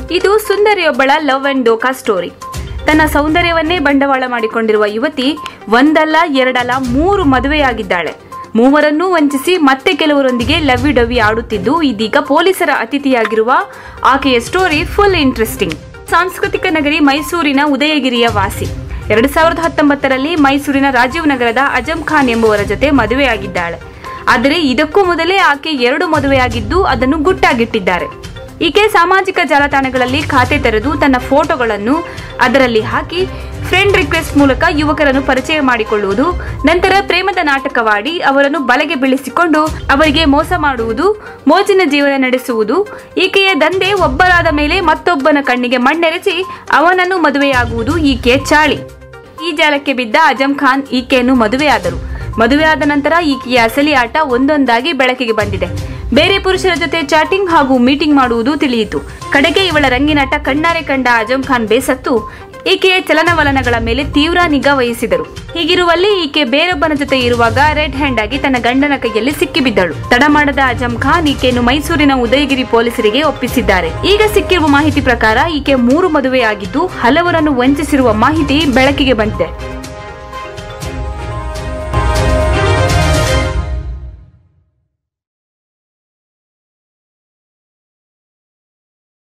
ಇದು ಸುಂದರಿಯೊಬ್ಬಳ love and ಡೋಕಾ ಸ್ಟೋರಿ ತನ್ನ ಸೌಂದರ್ಯವನ್ನೇ ಬಂಡವಾಳ ಮಾಡಿಕೊಂಡಿರುವ ಯುವತಿ ಒಂದಲ್ಲ ಎರಡಲ್ಲ ಮೂರು ಮದುವೆಯಾಗಿದ್ದಾಳೆ ಮೂವರನ್ನೂ ವಂಚಿಸಿ ಮತ್ತೆ ಕೆಲವರೊಂದಿಗೆ ಲವ್ವಿ ಡವ್ವಿ ಆಡುತ್ತಿದ್ದು ಇದೀಗ ಪೊಲೀಸರ ಅತಿಥಿಯಾಗಿರುವ ಆಕೆಯ ಸ್ಟೋರಿ ಫುಲ್ ಇಂಟ್ರೆಸ್ಟಿಂಗ್ ಸಾಂಸ್ಕೃತಿಕ ನಗರಿ ಮೈಸೂರಿನ ಉದಯಗಿರಿಯ ವಾಸಿ ಎರಡು ಸಾವಿರದ ಹತ್ತೊಂಬತ್ತರಲ್ಲಿ ಮೈಸೂರಿನ ರಾಜೀವ್ ನಗರದ ಅಜಂ ಖಾನ್ ಎಂಬುವರ ಜೊತೆ ಮದುವೆಯಾಗಿದ್ದಾಳೆ ಆದರೆ ಇದಕ್ಕೂ ಮೊದಲೇ ಆಕೆ ಎರಡು ಮದುವೆಯಾಗಿದ್ದು ಅದನ್ನು ಗುಟ್ಟಾಗಿಟ್ಟಿದ್ದಾರೆ ಈಕೆ ಸಾಮಾಜಿಕ ಜಾಲತಾಣಗಳಲ್ಲಿ ಖಾತೆ ತೆರೆದು ತನ್ನ ಫೋಟೋಗಳನ್ನು ಅದರಲ್ಲಿ ಹಾಕಿ ಫ್ರೆಂಡ್ ರಿಕ್ವೆಸ್ಟ್ ಮೂಲಕ ಯುವಕರನ್ನು ಪರಿಚಯ ಮಾಡಿಕೊಳ್ಳುವುದು ನಂತರ ಪ್ರೇಮದ ನಾಟಕವಾಡಿ ಅವರನ್ನು ಬಲೆಗೆ ಬೀಳಿಸಿಕೊಂಡು ಅವರಿಗೆ ಮೋಸ ಮಾಡುವುದು ಮೋಜಿನ ಜೀವನ ನಡೆಸುವುದು ಈಕೆಯ ದಂಧೆ ಒಬ್ಬರಾದ ಮೇಲೆ ಮತ್ತೊಬ್ಬನ ಕಣ್ಣಿಗೆ ಮಣ್ಣೆರಚಿ ಅವನನ್ನು ಮದುವೆಯಾಗುವುದು ಈಕೆಯ ಚಾಳಿ ಈ ಜಾಲಕ್ಕೆ ಬಿದ್ದ ಅಜಂ ಖಾನ್ ಈಕೆಯನ್ನು ಮದುವೆಯಾದರು ಮದುವೆಯಾದ ನಂತರ ಈಕೆಯ ಅಸಲಿ ಆಟ ಒಂದೊಂದಾಗಿ ಬೆಳಕಿಗೆ ಬಂದಿದೆ ಬೇರೆ ಪುರುಷರ ಜೊತೆ ಚಾಟಿಂಗ್ ಹಾಗೂ ಮೀಟಿಂಗ್ ಮಾಡುವುದು ತಿಳಿಯಿತು ಕಡೆಗೆ ಇವಳ ರಂಗಿನಾಟ ಕಣ್ಣಾರೆ ಕಂಡ ಅಜಂ ಖಾನ್ ಬೇಸತ್ತು ಈಕೆಯ ಚಲನವಲನಗಳ ಮೇಲೆ ತೀವ್ರ ನಿಗಾ ವಹಿಸಿದರು ಹೀಗಿರುವಲ್ಲಿ ಈಕೆ ಬೇರೊಬ್ಬನ ಜೊತೆ ಇರುವಾಗ ರೆಡ್ ಹ್ಯಾಂಡ್ ಆಗಿ ತನ್ನ ಗಂಡನ ಕೈಯಲ್ಲಿ ಸಿಕ್ಕಿಬಿದ್ದಳು ತಡ ಮಾಡದ ಅಜಂ ಖಾನ್ ಈಕೆಯನ್ನು ಮೈಸೂರಿನ ಉದಯಗಿರಿ ಪೊಲೀಸರಿಗೆ ಒಪ್ಪಿಸಿದ್ದಾರೆ ಈಗ ಸಿಕ್ಕಿರುವ ಮಾಹಿತಿ ಪ್ರಕಾರ ಈಕೆ ಮೂರು ಮದುವೆಯಾಗಿದ್ದು ಹಲವರನ್ನು ವಂಚಿಸಿರುವ ಮಾಹಿತಿ ಬೆಳಕಿಗೆ ಬಂದಿದೆ